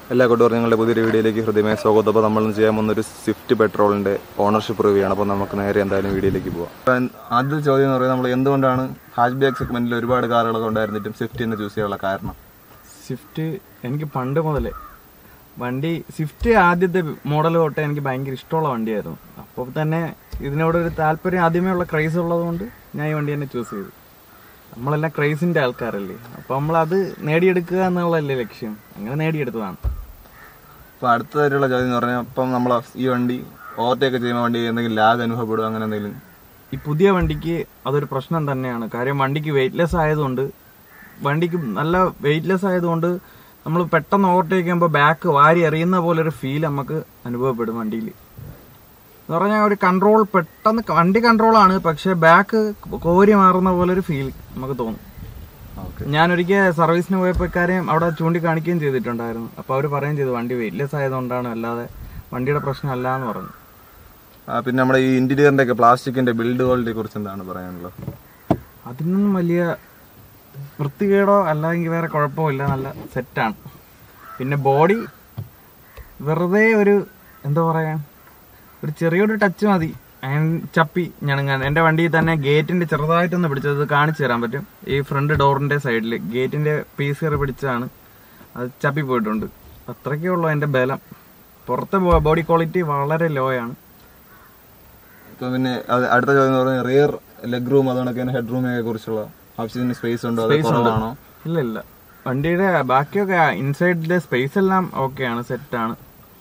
എല്ലാ കൂട്ടുകാരും ഞങ്ങളുടെ പുതിയൊരു വീഡിയോയിലേക്ക് ഹൃദയമായ സ്വാഗതം അപ്പോൾ നമ്മൾ ചെയ്യാൻ പോകുന്ന ഒരു സ്വിഫ്റ്റ് പെട്രോളിന്റെ ഓണർഷിപ്പ് റിവ്യൂ ആണ് അപ്പോൾ നമുക്ക് നേരെ എന്തായാലും വീഡിയോയിലേക്ക് പോവാം അപ്പം ആദ്യത്തെ ചോദ്യം എന്ന് പറയുന്നത് നമ്മൾ എന്തുകൊണ്ടാണ് ഹാച്ച് ബാക്ക് സെഗ്മെന്റിൽ ഒരുപാട് കാറുകളൊക്കെ ഉണ്ടായിരുന്നിട്ടും സ്വിഫ്റ്റ് തന്നെ ചൂസ് ചെയ്യാനുള്ള കാരണം സ്വിഫ്റ്റ് എനിക്ക് പണ്ട് മുതലേ വണ്ടി സ്വിഫ്റ്റ് ആദ്യത്തെ മോഡൽ തൊട്ടേ എനിക്ക് ഭയങ്കര ഇഷ്ടമുള്ള വണ്ടിയായിരുന്നു അപ്പോൾ തന്നെ ഇതിനോട് ഒരു താല്പര്യം ആദ്യമേ ഉള്ള ക്രൈസ് ഉള്ളതുകൊണ്ട് ഞാൻ ഈ വണ്ടി തന്നെ ചൂസ് ചെയ്തു നമ്മളെല്ലാം ക്രൈസിന്റെ ആൾക്കാരല്ലേ അപ്പൊ നമ്മളത് നേടിയെടുക്കുക എന്നുള്ളതല്ലേ ലക്ഷ്യം അങ്ങനെ നേടിയെടുത്തതാണ് അപ്പോൾ അടുത്തതായിട്ടുള്ള ചോദ്യം എന്ന് പറഞ്ഞാൽ അപ്പം നമ്മൾ ഈ വണ്ടി ഓവർടേക്ക് ചെയ്യുമ്പോൾ വണ്ടി എന്തെങ്കിലും ലാഗ് അനുഭവപ്പെടും അങ്ങനെ എന്തെങ്കിലും ഈ പുതിയ വണ്ടിക്ക് അതൊരു പ്രശ്നം തന്നെയാണ് കാര്യം വണ്ടിക്ക് വെയിറ്റ്ലെസ് ആയതുകൊണ്ട് വണ്ടിക്ക് നല്ല വെയിറ്റ്ലെസ് ആയതുകൊണ്ട് നമ്മൾ പെട്ടെന്ന് ഓവർടേക്ക് ചെയ്യുമ്പോൾ ബാക്ക് വാരി എറിയുന്ന പോലെ ഒരു ഫീൽ നമുക്ക് അനുഭവപ്പെടും വണ്ടിയിൽ എന്ന് പറഞ്ഞാൽ ഒരു കൺട്രോൾ പെട്ടെന്ന് വണ്ടി കൺട്രോൾ ആണ് പക്ഷെ ബാക്ക് കോരി മാറുന്ന പോലെ ഒരു ഫീൽ നമുക്ക് തോന്നും ഓക്കെ ഞാനൊരിക്കൽ സർവീസിന് പോയപ്പോൾ കാര്യം അവിടെ ചൂണ്ടിക്കാണിക്കുകയും ചെയ്തിട്ടുണ്ടായിരുന്നു അപ്പോൾ അവർ പറയുകയും ചെയ്തു വണ്ടി വെയിറ്റ്ലെസ് ആയതുകൊണ്ടാണ് അല്ലാതെ വണ്ടിയുടെ പ്രശ്നമല്ല എന്ന് പറഞ്ഞു പിന്നെ നമ്മുടെ ഈ ഇന്റീരിയറിന്റെ ഒക്കെ പ്ലാസ്റ്റിക്കിന്റെ ബിൽഡ് ക്വാളിറ്റിയെ കുറിച്ച് എന്താണ് പറയാനുള്ളത് അതിനൊന്നും വലിയ വൃത്തികേടോ അല്ലെങ്കിൽ വേറെ കുഴപ്പമില്ല നല്ല സെറ്റാണ് പിന്നെ ബോഡി വെറുതെ ഒരു എന്താ പറയാ ഒരു ചെറിയൊരു ടച്ച് മതി അയൺ ചപ്പി ഞണങ്ങാൻ എന്റെ വണ്ടിയിൽ തന്നെ ഗേറ്റിന്റെ ചെറുതായിട്ടൊന്ന് പിടിച്ചത് കാണിച്ചു തരാൻ പറ്റും ഈ ഫ്രണ്ട് ഡോറിന്റെ സൈഡിൽ ഗേറ്റിന്റെ പീസ് കയറി പിടിച്ചതാണ് അത് ചപ്പി പോയിട്ടുണ്ട് അത്രയ്ക്കേ ഉള്ളൂ എന്റെ ബലം പുറത്തെ ബോഡി ക്വാളിറ്റി വളരെ ലോ ആണ് ഇപ്പൊ പിന്നെ അത് അടുത്ത ചോദ്യം എന്ന് പറഞ്ഞാൽ റിയർ ലെഗ് റൂം അതുകൊണ്ടൊക്കെ ഹെഡ് റൂമിനെ കുറിച്ചുള്ള ആവശ്യത്തിന് സ്പേസ് ഉണ്ടോ അത് കുറവാണോ ഇല്ല ഇല്ല വണ്ടിയുടെ ബാക്കിയൊക്കെ ഇൻസൈഡിലെ സ്പേസ് എല്ലാം ഓക്കെയാണ് സെറ്റാണ്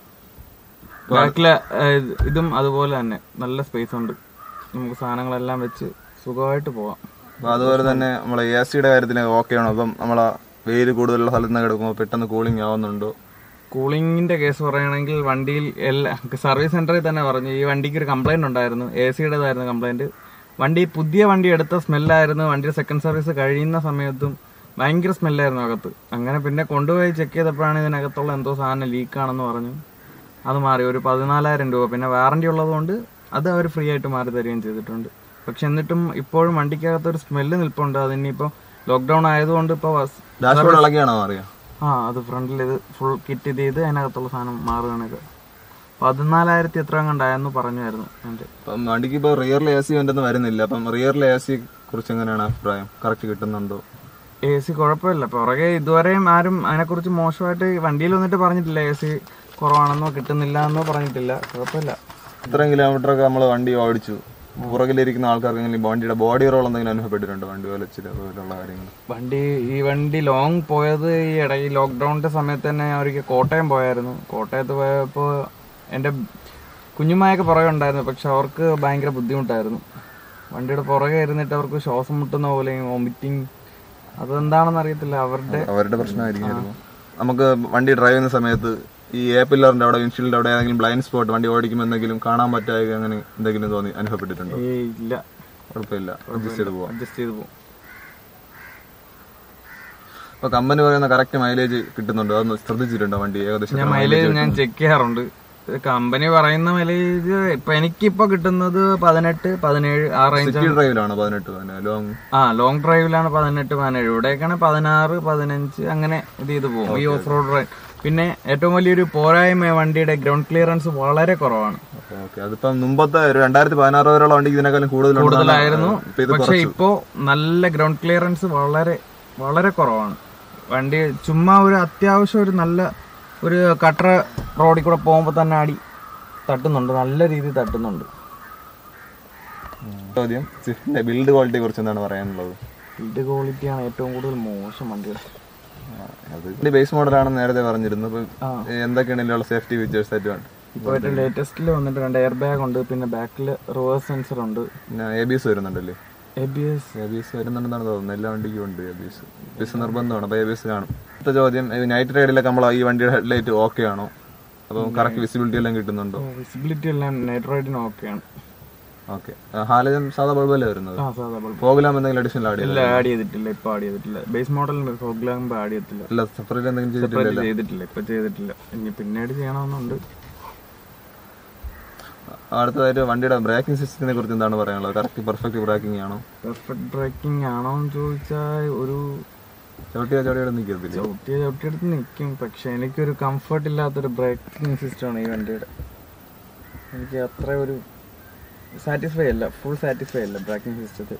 ബാക്കിലെ ഏഹ്, ഇതും അതുപോലെ തന്നെ നല്ല സ്പേസ് ഉണ്ട് നമുക്ക് സാധനങ്ങളെല്ലാം വെച്ച് സുഖമായിട്ട് പോവാം അപ്പൊ അതുപോലെ തന്നെ നമ്മളെ എ സിയുടെ കാര്യത്തിൽ ഓക്കെ ആണോ അപ്പം നമ്മളെ വെയിൽ കൂടുതലുള്ള സ്ഥലത്ത് നിന്ന് കിടക്കുമ്പോൾ പെട്ടെന്ന് കൂളിംഗ് ആവുന്നുണ്ടോ കൂളിങ്ങിന്റെ കേസ് പറയുകയാണെങ്കിൽ വണ്ടിയിൽ എല്ലാ സർവീസ് സെന്ററിൽ തന്നെ പറഞ്ഞു ഈ വണ്ടിക്ക് ഒരു കംപ്ലൈന്റ് ഉണ്ടായിരുന്നു എ സിയുടേതായിരുന്നു കംപ്ലൈന്റ് വണ്ടി പുതിയ വണ്ടി എടുത്ത സ്മെല്ലായിരുന്നു വണ്ടിയുടെ സെക്കൻഡ് സർവീസ് കഴിയുന്ന സമയത്തും ഭയങ്കര സ്മെല്ലായിരുന്നു അകത്ത് അങ്ങനെ പിന്നെ കൊണ്ടുപോയി ചെക്ക് ചെയ്തപ്പോഴാണ് ഇതിനകത്തുള്ള എന്തോ സാധനം ലീക്കാണെന്ന് പറഞ്ഞു അത് മാറി ഒരു പതിനാലായിരം രൂപ പിന്നെ വാറണ്ടി ഉള്ളതുകൊണ്ട് അത് അവർ ഫ്രീ ആയിട്ട് മാറി തരികയും ചെയ്തിട്ടുണ്ട് പക്ഷെ എന്നിട്ടും ഇപ്പോഴും വണ്ടിക്കകത്ത് ഒരു സ്മെല്ല് നിൽപ്പുണ്ട് അതിനിപ്പോ ലോക്ക്ഡൌൺ ആയതുകൊണ്ട് ഇപ്പൊ വസ്- ഡാഷ്ബോർഡ് ഇളകിയാണോ അറിയാം ആ അത് ഫ്രണ്ടിൽ ഇത് ഫുൾ കിറ്റ് ചെയ്ത് അതിനകത്തുള്ള സാധനം മാറുകയാണെങ്കിൽ പതിനാലായിരത്തി എത്ര കണ്ടായെന്ന് പറഞ്ഞായിരുന്നു എൻ്റെ അപ്പം വണ്ടിക്ക് ഇപ്പോൾ റിയറിൽ എ സി വേണ്ടെന്ന് വരുന്നില്ല അപ്പം റിയറിലെ എ സി കുറിച്ച് എങ്ങനെയാണ് അഭിപ്രായം കറക്റ്റ് കിട്ടുന്നുണ്ടോ എ സി കുഴപ്പമില്ല പുറകെ ഇതുവരെയും ആരും അതിനെക്കുറിച്ച് മോശമായിട്ട് വണ്ടിയിൽ വന്നിട്ട് പറഞ്ഞിട്ടില്ല എ സി കുറവാണെന്നോ കിട്ടുന്നില്ല എന്നോ പറഞ്ഞിട്ടില്ല കുഴപ്പമില്ല ഇത്രയും കിലോമീറ്റർ ഒക്കെ നമ്മൾ വണ്ടി ഓടിച്ചു പുറകിലിരിക്കുന്ന ആൾക്കാർക്ക് എങ്ങനെ വണ്ടിയുടെ ബോഡി റോൾ എന്തെങ്കിലും അനുഭവപ്പെട്ടിട്ടുണ്ടോ വണ്ടി വലിച്ചിട്ട് അതുപോലുള്ള കാര്യങ്ങൾ വണ്ടി ഈ വണ്ടി ലോങ് പോയത് ഈ ഇടയിൽ ലോക്ക്ഡൌണിന്റെ സമയത്ത് തന്നെ ഞാൻ ഒരിക്കൽ കോട്ടയം പോയായിരുന്നു കോട്ടയത്ത് പോയപ്പോൾ എൻ്റെ കുഞ്ഞുമായൊക്കെ പുറകെ ഉണ്ടായിരുന്നു പക്ഷെ അവർക്ക് ഭയങ്കര ബുദ്ധിമുട്ടായിരുന്നു വണ്ടിയുടെ പുറകെ ഇരുന്നിട്ട് അവർക്ക് ശ്വാസം മുട്ടുന്ന പോലെയും വോമിറ്റിങ് അതെന്താണെന്ന് അറിയത്തില്ല അവരുടെ അവരുടെ പ്രശ്നമായിരിക്കും ചിലപ്പോൾ. നമുക്ക് വണ്ടി ഡ്രൈവ് ചെയ്യുന്ന സമയത്ത് ഈ എ പില്ലറിന്റെ അവിടെ വിൻഷീൽഡ് അവിടെ ഏതെങ്കിലും ബ്ലൈൻഡ് സ്പോട്ട് വണ്ടി ഓടിക്കുമ്പോൾ എന്തെങ്കിലും കാണാൻ പറ്റാതെ അങ്ങനെ എന്തെങ്കിലും തോന്നി അനുഭവപ്പെട്ടിട്ടുണ്ടോ ഏയ് ഇല്ല കുഴപ്പമില്ല അഡ്ജസ്റ്റ് ചെയ്ത് പോവാം അഡ്ജസ്റ്റ് ചെയ്ത് പോകും അപ്പൊ കമ്പനി പറയുന്ന കറക്റ്റ് മൈലേജ് കിട്ടുന്നുണ്ടോ അതൊന്ന് ശ്രദ്ധിച്ചിട്ടുണ്ടോ വണ്ടി ഏകദേശം ഞാൻ മൈലേജ് ഞാൻ ചെക്ക് ചെയ്യാറുണ്ട് കമ്പനി പറയുന്ന മൈലേജ് ഇപ്പൊ എനിക്കിപ്പോ കിട്ടുന്നത് പതിനെട്ട് പതിനേഴ് ആ റേഞ്ച് സിറ്റി ഡ്രൈവിലാണ് പതിനെട്ട് ലോങ് ആ ലോങ് ഡ്രൈവിലാണ് പതിനെട്ട് പതിനേഴ് ഇവിടെയൊക്കെയാണ് പതിനാറ് പതിനഞ്ച് അങ്ങനെ ഇത് ചെയ്ത് പോകും ഈ ഓഫ് റോഡ് ഡ്രൈവ് പിന്നെ ഏറ്റവും വലിയൊരു പോരായ്മ വണ്ടിയുടെ ഗ്രൗണ്ട് ക്ലിയറൻസ് വളരെ കുറവാണ് ഓക്കെ അതിപ്പം മുമ്പത്തെ ഒരു രണ്ടായിരത്തി പതിനാറ് വരെയുള്ള വണ്ടിക്ക് ഇതിനേക്കാളും കൂടുതലുണ്ട് കൂടുതലായിരുന്നു ഇപ്പൊ ഇത് പക്ഷെ ഇപ്പോ നല്ല ഗ്രൗണ്ട് ക്ലിയറൻസ് വളരെ വളരെ കുറവാണ് വണ്ടി ചുമ്മാ ഒരു അത്യാവശ്യം ഒരു നല്ല ഒരു കട്ടർ റോഡിൽ കൂടെ പോകുമ്പോൾ തന്നെ അടി തട്ടുന്നുണ്ട് നല്ല രീതിയിൽ തട്ടുന്നുണ്ട് ചോദ്യം സ്വിഫ്റ്റിന്റെ ബിൽഡ് ക്വാളിറ്റിയെ കുറിച്ച് എന്താണ് പറയാനുള്ളത് ബിൽഡ് ക്വാളിറ്റിയാണ് ഏറ്റവും കൂടുതൽ മോശം വണ്ടികൾ അത് ബേസ് മോഡലാണെന്ന് നേരത്തെ പറഞ്ഞിരുന്നു അപ്പൊ ആ. എന്തൊക്കെയാണ് ഇതിലുള്ള സേഫ്റ്റി ഫീച്ചേഴ്സ് ആയിട്ട് വേണ്ട ഇപ്പോൾ ഏറ്റവും ലേറ്റസ്റ്റിൽ വന്നിട്ട് രണ്ട് എയർ ബാഗ് ഉണ്ട് പിന്നെ ബാക്കിൽ റിവേഴ്സ് സെൻസർ ഉണ്ട് പിന്നെ എ ബി എസ് വരുന്നുണ്ടല്ലേ A B S A B S വരുന്നുണ്ടെന്നാണ് തോന്നുന്നത് എല്ലാ വണ്ടിക്കും ഉണ്ട് A B S A B S നിർബന്ധമാണ് അപ്പൊ എ ബി എസ് കാണും അടുത്ത ചോദ്യം നൈറ്റ് റൈഡിലൊക്കെ നമ്മൾ ഈ വണ്ടിയുടെ ഹെഡ്ലൈറ്റ് ഓക്കെ ആണോ അപ്പം കറക്റ്റ് വിസിബിലിറ്റി എല്ലാം കിട്ടുന്നുണ്ടോ വിസിബിലിറ്റി എല്ലാം നൈറ്റ് റൈഡിന് ഓക്കെയാണ് ഓക്കെ ഹാലജൻ സാധാ ബൾബല്ലേ വരുന്നത് ആ സാധാ ബൾബ് ഫോഗിലാകുമ്പോൾ എന്തെങ്കിലും അഡീഷണൽ ആഡ് ഇല്ല ആഡ് ചെയ്തിട്ടില്ല ഇപ്പൊ ആഡ് ചെയ്തിട്ടില്ല ബേസ് മോഡലിന് ഫോഗ്ലാകുമ്പോൾ ആഡ് ചെയ്തിട്ടില്ല അല്ല സെപ്പറേറ്റ് എന്തെങ്കിലും ചെയ്തിട്ടില്ല സെപ്പറേറ്റ് ചെയ്തിട്ടില്ല ഇപ്പൊ ചെയ്തിട്ടില്ല ഇനി പിന്നീട് ചെയ്യണമെന്നുണ്ട് അടുത്തതായിട്ട് വണ്ടിയുടെ ബ്രേക്കിംഗ് സിസ്റ്റത്തിനെ കുറിച്ച് എന്താണ് പറയാനുള്ളത് കറക്റ്റ് പെർഫെക്റ്റ് ബ്രേക്കിംഗ് ആണോ പെർഫെക്റ്റ് ബ്രേക്കിംഗ് ആണോ എന്ന് ചോദിച്ചാൽ ഒരു ചവിട്ടിയാ ചവിട്ടിയുടെ നിൽക്കത്തില്ല ചവിട്ടിയ ചവിട്ടിയെടുത്ത് നിൽക്കും പക്ഷെ എനിക്കൊരു കംഫർട്ട് ഇല്ലാത്തൊരു ബ്രേക്കിംഗ് സിസ്റ്റമാണ് ഈ വണ്ടിയുടെ എനിക്ക് അത്ര ഒരു സാറ്റിസ്ഫൈ അല്ല ഫുൾ സാറ്റിസ്ഫൈ അല്ല ബ്രേക്കിംഗ് സിസ്റ്റത്തിൽ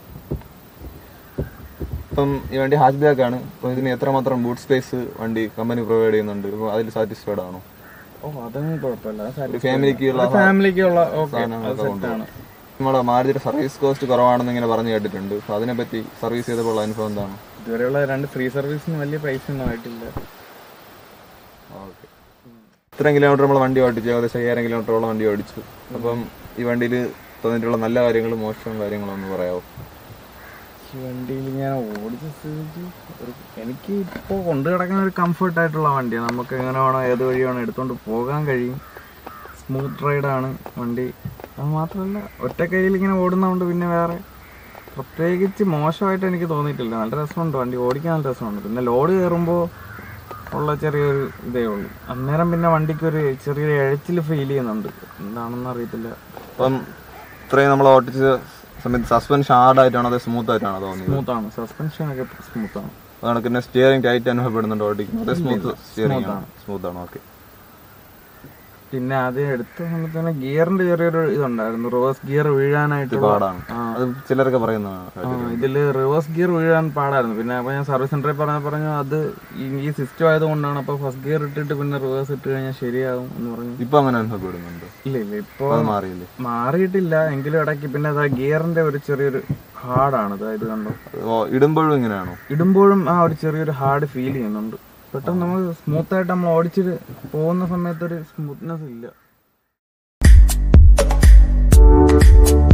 ഇപ്പം ഈ വണ്ടി ഹാച്ച് ബാക്ക് ആണ് അപ്പൊ ഇതിന് എത്രമാത്രം ബൂട്ട് സ്പേസ് വണ്ടി കമ്പനി പ്രൊവൈഡ് ചെയ്യുന്നുണ്ട് അപ്പൊ അതിൽ സാറ്റിസ്ഫൈഡ് ആണോ ഓ അതൊന്നും കുഴപ്പമില്ല ഒരു ഫാമിലിക്കുള്ള ഫാമിലിക്കുള്ള ഓക്കെ സാധനങ്ങളൊക്കെ കൊണ്ടുപോകാം നമ്മളെ മാരുതിയുടെ സർവീസ് കോസ്റ്റ് കുറവാണെന്ന് ഇങ്ങനെ പറഞ്ഞു കേട്ടിട്ടുണ്ട് അപ്പൊ അതിനെപ്പറ്റി സർവീസ് ചെയ്തപ്പോൾ ഉള്ള അനുഭവം എന്താണ് ഇതുവരെയുള്ള രണ്ട് ഫ്രീ സർവീസിന് വലിയ പൈസ ഒന്നും ആയിട്ടില്ല ഓക്കെ ഇത്രയും കിലോമീറ്റർ നമ്മൾ വണ്ടി ഓടിച്ചു ഏകദേശം അയ്യായിരം കിലോമീറ്ററോളം വണ്ടി ഓടിച്ചു അപ്പം ഈ വണ്ടിയിൽ തോന്നിയിട്ടുള്ള നല്ല കാര്യങ്ങളും മോശം കാര്യങ്ങളും ഒന്ന് പറയാമോ ഈ വണ്ടിയിൽ ഞാൻ ഓടിച്ച സ്ഥിതിക്ക് ഒരു എനിക്ക് ഇപ്പോൾ കൊണ്ടു കിടക്കുന്ന ഒരു കംഫർട്ട് ആയിട്ടുള്ള വണ്ടിയാണ് നമുക്ക് എങ്ങനെ വേണോ ഏത് വഴി വേണോ എടുത്തോണ്ട് പോകാൻ കഴിയും സ്മൂത്ത് റൈഡാണ് വണ്ടി അത് മാത്രമല്ല ഒറ്റ കയ്യിൽ ഇങ്ങനെ ഓടുന്നതുകൊണ്ട് പിന്നെ വേറെ പ്രത്യേകിച്ച് മോശമായിട്ട് എനിക്ക് തോന്നിയിട്ടില്ല നല്ല രസമുണ്ട് വണ്ടി ഓടിക്കാൻ നല്ല രസമുണ്ട് പിന്നെ ലോഡ് കയറുമ്പോൾ ഉള്ള ചെറിയൊരു ഇതേ ഉള്ളൂ അന്നേരം പിന്നെ വണ്ടിക്ക് ഒരു ചെറിയൊരു എഴച്ചിൽ ഫീൽ ചെയ്യുന്നുണ്ട് എന്താണെന്ന് അറിയത്തില്ല അപ്പം ഇത്രയും നമ്മൾ ഓടിച്ച സമയത്ത് സസ്പെൻഷൻ ഹാർഡായിട്ടാണോ അതോ സ്മൂത്ത് ആയിട്ടാണോ തോന്നിയത് സ്മൂത്താണ് സസ്പെൻഷൻ ഒക്കെ സ്മൂത്താണ് അത് കണക്കിന് സ്റ്റിയറിംഗ് ടൈറ്റ് അനുഭവപ്പെടുന്നുണ്ട് ഓടിക്കും അതേ സ്മൂത്ത് സ്റ്റിയറിംഗ് ആണ് സ്മൂത്ത് ആണ് ഓക്കെ പിന്നെ ആദ്യം എടുത്ത സമയത്ത് തന്നെ ഗിയറിന്റെ ചെറിയൊരു ഇതുണ്ടായിരുന്നു റിവേഴ്സ് ഗിയർ വീഴാനായിട്ട് പാടാണ് അത് ചിലരൊക്കെ പറയുന്നതാണ് ഇതില് റിവേഴ്സ് ഗിയർ വീഴാൻ പാടായിരുന്നു പിന്നെ അപ്പൊ ഞാൻ സർവീസ് സെന്ററിൽ പറഞ്ഞ പറഞ്ഞു അത് ഈ- ഈ സിസ്റ്റം ആയതുകൊണ്ടാണ് അപ്പൊ ഫസ്റ്റ് ഗിയർ ഇട്ടിട്ട് പിന്നെ റിവേഴ്സ് ഇട്ട് കഴിഞ്ഞാൽ ശരിയാകും എന്ന് പറഞ്ഞു ഇപ്പൊ അങ്ങനെ അനുഭവപ്പെടുന്നുണ്ട് ഇല്ല ഇല്ല ഇപ്പൊ അത് മാറിയില്ലേ മാറിയിട്ടില്ല എങ്കിലും ഇടയ്ക്ക് പിന്നെ അതാ ഗിയറിന്റെ ഒരു ചെറിയൊരു ഹാർഡാണ് അതായത് കണ്ടോ ഓ, ഇടുമ്പോഴും ഇങ്ങനെയാണോ ഇടുമ്പോഴും ആ ഒരു ചെറിയൊരു ഹാർഡ് ഫീൽ ചെയ്യുന്നുണ്ട് പെട്ടെന്ന് നമുക്ക് സ്മൂത്ത് ആയിട്ട് നമ്മൾ ഓടിച്ചിട്ട് പോകുന്ന സമയത്ത് ഒരു സ്മൂത്ത്നെസ് ഇല്ല